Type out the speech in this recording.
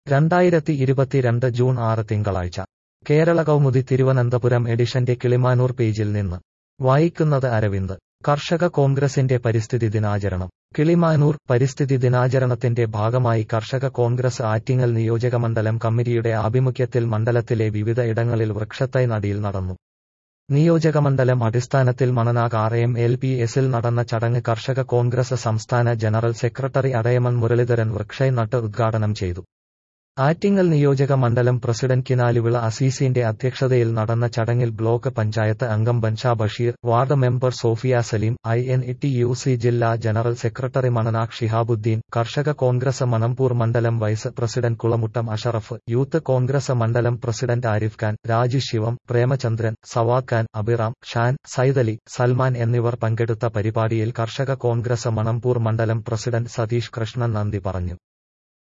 രണ്ടായിരത്തി ഇരുപത്തിരണ്ട് ജൂൺ ആറ് തിങ്കളാഴ്ച കേരള കൗമുദി തിരുവനന്തപുരം എഡിഷന്റെ കിളിമാനൂർ പേജിൽ നിന്ന് വായിക്കുന്നത് അരവിന്ദ് കർഷക കോൺഗ്രസിന്റെ പരിസ്ഥിതി ദിനാചരണം കിളിമാനൂർ പരിസ്ഥിതി ദിനാചരണത്തിന്റെ ഭാഗമായി കർഷക കോൺഗ്രസ് ആറ്റിങ്ങൽ നിയോജകമണ്ഡലം കമ്മിറ്റിയുടെ ആഭിമുഖ്യത്തിൽ മണ്ഡലത്തിലെ വിവിധ ഇടങ്ങളിൽ വൃക്ഷത്തൈ നടിയിൽ നടന്നു നിയോജകമണ്ഡലം അടിസ്ഥാനത്തിൽ മണനാഗ് ആർ എം എൽ പി എസിൽ നടന്ന ചടങ്ങ് കർഷക കോൺഗ്രസ് സംസ്ഥാന ജനറൽ സെക്രട്ടറി അടയമൺ മുരളീധരൻ വൃക്ഷൈ നട്ട് ഉദ്ഘാടനം ചെയ്തു ആറ്റിങ്ങൽ നിയോജക മണ്ഡലം പ്രസിഡന്റ് കിനാലുവിള അസീസിന്റെ അധ്യക്ഷതയിൽ നടന്ന ചടങ്ങിൽ ബ്ലോക്ക് പഞ്ചായത്ത് അംഗം Bansha Basheer ward member Sofiya Saleem I N T U C ജില്ലാ ജനറൽ സെക്രട്ടറി മണനാഖ് ഷിഹാബുദ്ദീൻ കർഷക കോൺഗ്രസ് മണമ്പൂർ മണ്ഡലം vice president Kulamuttam Ashraf youth Congress മണ്ഡലം പ്രസിഡന്റ് ആരിഫ് ഖാൻ രാജു ശിവം പ്രേമചന്ദ്രൻ സവാദ് ഖാൻ അബിറാം ഷാൻ സൈദലി സൽമാൻ എന്നിവർ പങ്കെടുത്ത പരിപാടിയിൽ കർഷക കോൺഗ്രസ് മണമ്പൂർ മണ്ഡലം പ്രസിഡന്റ് സതീഷ് കൃഷ്ണൻ നന്ദി പറഞ്ഞു